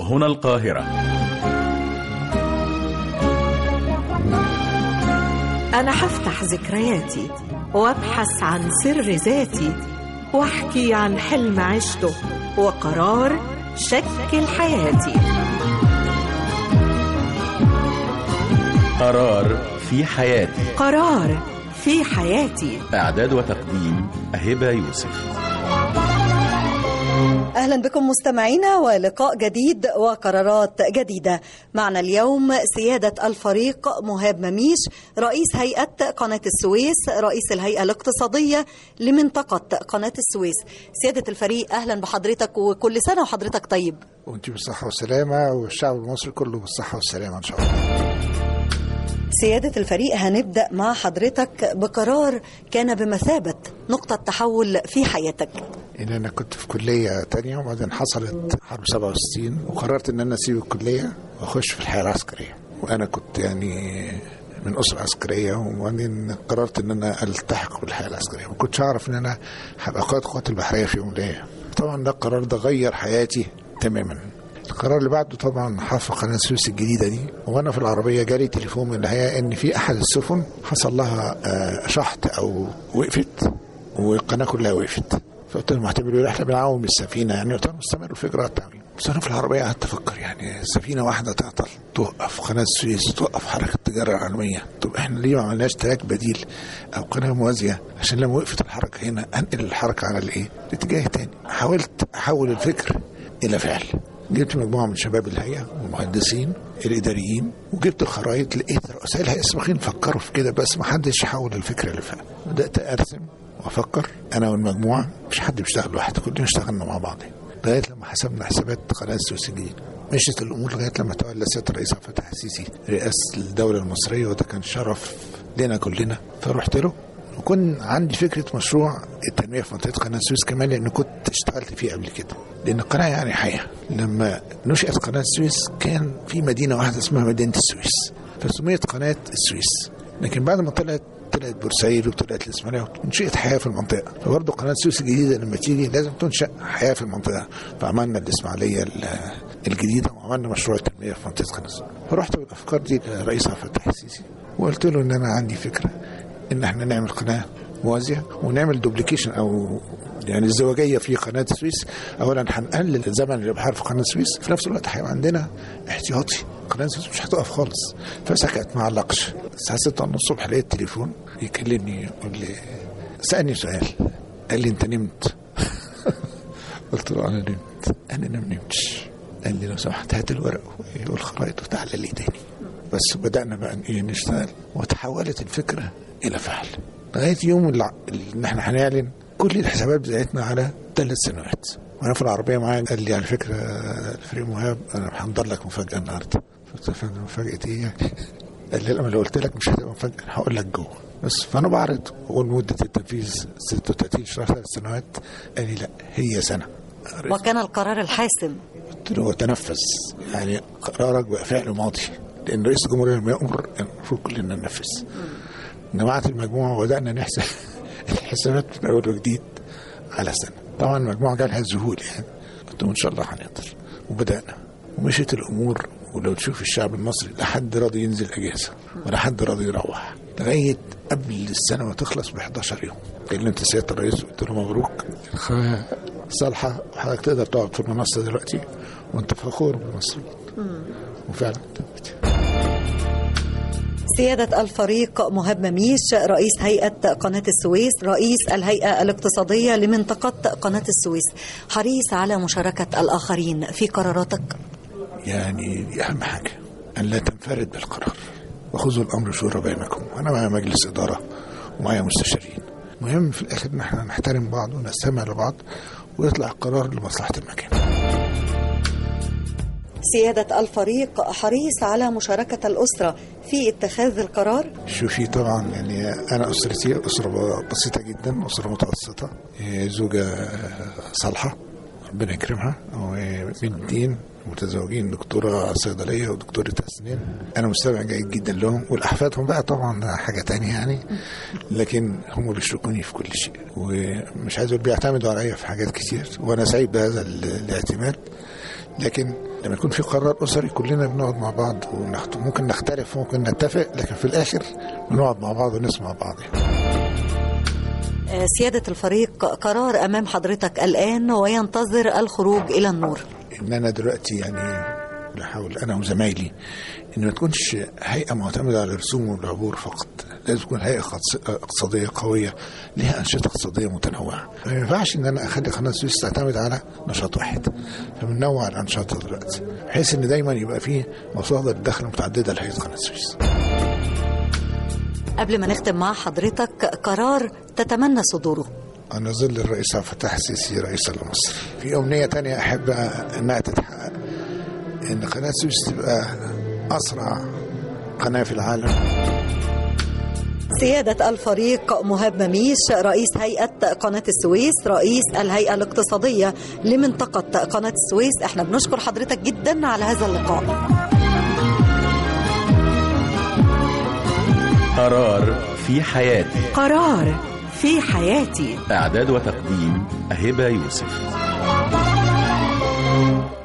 هنا القاهرة أنا هفتح ذكرياتي وأبحث عن سر ذاتي وأحكي عن حلم عشته وقرار شكل حياتي قرار في حياتي قرار في حياتي إعداد وتقديم هبة يوسف أهلا بكم مستمعينا ولقاء جديد وقرارات جديدة معنا اليوم سيادة الفريق مهاب مميش رئيس هيئة قناة السويس رئيس الهيئة الاقتصادية لمنطقة قناة السويس سيادة الفريق أهلا بحضرتك وكل سنة وحضرتك طيب وانت بالصحة والسلامة والشعب المصري كله بالصحة والسلامة إن شاء الله سيادة الفريق هنبدأ مع حضرتك بقرار كان بمثابة نقطة تحول في حياتك إن أنا كنت في كلية تانية وبعدين حصلت حرب 67 وقررت إن أنا أسيب الكلية وأخش في الحياة العسكرية وأنا كنت يعني من أسرة عسكرية وبعدين قررت إن أنا ألتحق بالحياة العسكرية ما كنتش أعرف إن أنا هبقى قائد القوات البحرية في يوم من الأيام طبعا ده القرار ده غير حياتي تماما القرار اللي بعده طبعا حرف قناه السويس الجديده دي وانا في العربيه جالي تليفون من الهيئه ان في احد السفن حصل لها آه، شحط او وقفت والقناه كلها وقفت فقلت لهم اعتبروا لي احنا بنعاون السفينه يعني قلت لهم استمروا في اجراء التعويم بس انا في العربيه قعدت افكر يعني سفينه واحده تعطل توقف قناه السويس توقف حركه التجاره العالميه طب احنا ليه ما عملناش تراك بديل او قناه موازيه عشان لما وقفت الحركه هنا انقل الحركه على الايه؟ الاتجاه الثاني حاولت احول الفكر الى فعل جبت مجموعه من شباب الهيئه والمهندسين الاداريين وجبت الخرائط لقيت رؤساء الهيئه السابقين فكروا في كده بس ما حدش حول الفكره لفعل بدات ارسم وافكر انا والمجموعه مش حد بيشتغل لوحده كلنا اشتغلنا مع بعض لغايه لما حسبنا حسابات قناه السويس الجديد مشيت الامور لغايه لما تولى سياده الرئيس عبد الفتاح السيسي رئاسه الدوله المصريه وده كان شرف لنا كلنا فرحت له وكان عندي فكره مشروع التنميه في منطقه قناه السويس كمان لان كنت اشتغلت فيه قبل كده لان القناه يعني حياه لما نشات قناه السويس كان في مدينه واحده اسمها مدينه السويس فسميت قناه السويس لكن بعد ما طلعت طلعت بورسعيد وطلعت الاسماعيليه ونشئت حياه في المنطقه فبرضه قناه السويس الجديده لما تيجي لازم تنشا حياه في المنطقه فعملنا الاسماعيليه ال- الجديده وعملنا مشروع التنميه في منطقه قناه السويس فرحت بالافكار دي للرئيس عبد الفتاح السيسي وقلت له ان انا عندي فكره ان احنا نعمل قناه موازيه ونعمل دوبليكيشن او يعني الزواجيه في قناه السويس اولا هنقلل الزمن اللي بحر في قناه السويس في نفس الوقت هيبقى عندنا احتياطي قناه السويس مش هتقف خالص فسكت ما علقش الساعه 6 ونص الصبح لقيت تليفون يكلمني يقول لي سالني سؤال قال لي انت نمت قلت له انا نمت انا ما نمتش قال لي لو سمحت هات الورق والخرائط وتعالى لي تاني بس بدأنا بقى ايه نشتغل وتحولت الفكرة إلى فعل لغاية يوم الع- ان احنا هنعلن كل الحسابات بتاعتنا على ثلاث سنوات وانا في العربية معايا قال لي على فكرة الفريق مهاب انا هحضر لك مفاجأة النهاردة قلت له يا فندم مفاجأة ايه يعني؟ قال لي لما لو قلت لك مش هتبقى مفاجأة أنا هقول لك جوه بس فانا بعرض واقول مدة التنفيذ 36 شهر ثلاث سنوات قال لي لا هي سنة وكان القرار الحاسم قلت له تنفذ يعني قرارك بقى فعل ماضي لان رئيس الجمهوريه لما يامر المفروض كلنا ننفذ جماعه المجموعه وبدانا نحسب الحسابات من اول وجديد على سنه طبعا المجموعه جالها ذهول يعني قلت له ان شاء الله هنقدر وبدانا ومشيت الامور ولو تشوف الشعب المصري لا حد راضي ينزل اجازه ولا حد راضي يروح لغايه قبل السنه ما تخلص ب 11 يوم كلمت سياده الرئيس قلت له مبروك الخ- صالحه وحضرتك تقدر تقعد في المنصه دلوقتي وانت فخور بالمصريين وفعلا تمت. سيادة الفريق مهاب مميش رئيس هيئة قناة السويس رئيس الهيئة الاقتصادية لمنطقة قناة السويس حريص على مشاركة الآخرين في قراراتك يعني دي اهم حاجه ان لا تنفرد بالقرار وخذوا الامر شورى بينكم انا معايا مجلس اداره ومعايا مستشارين مهم في الاخر ان احنا نحترم بعض ونستمع لبعض ويطلع القرار لمصلحه المكان سيادة الفريق حريص على مشاركة الأسرة في اتخاذ القرار شوفي طبعا يعني انا اسرتي اسره بسيطه جدا اسره متوسطه إيه، زوجه صالحه ربنا يكرمها وبنتين متزوجين دكتوره صيدليه ودكتوره اسنان انا مستمع جيد جدا لهم والاحفادهم بقى طبعا ده حاجه تانية يعني لكن هم بيشركوني في كل شيء ومش عايز اقول بيعتمدوا عليا في حاجات كتير وانا سعيد بهذا ال- الاعتماد لكن لما يكون في قرار اسري كلنا بنقعد مع بعض ونخت... ممكن نختلف ممكن نتفق لكن في الاخر بنقعد مع بعض ونسمع بعض يعني. آه، سيادة الفريق قرار أمام حضرتك الآن وينتظر الخروج إلى النور ان انا دلوقتي يعني بحاول انا وزمايلي ان ما تكونش هيئه معتمده على الرسوم والعبور فقط لازم تكون هيئه اقتص- اقتصاديه قويه لها انشطه اقتصاديه متنوعه ما ينفعش ان انا اخلي قناه السويس تعتمد على نشاط واحد فبننوع الانشطه دلوقتي بحيث ان دايما يبقى فيه مصادر دخل متعدده لهيئه قناه السويس قبل ما نختم مع حضرتك قرار تتمنى صدوره أنا ظل الرئيس عبد الفتاح السيسي رئيسا لمصر في أمنية تانية أحب أنها تتحقق إن قناة السويس تبقى أسرع قناة في العالم سيادة الفريق مهاب مميش رئيس هيئة قناة السويس رئيس الهيئة الاقتصادية لمنطقة قناة السويس احنا بنشكر حضرتك جدا على هذا اللقاء قرار في حياتي قرار في حياتي إعداد وتقديم أهبة يوسف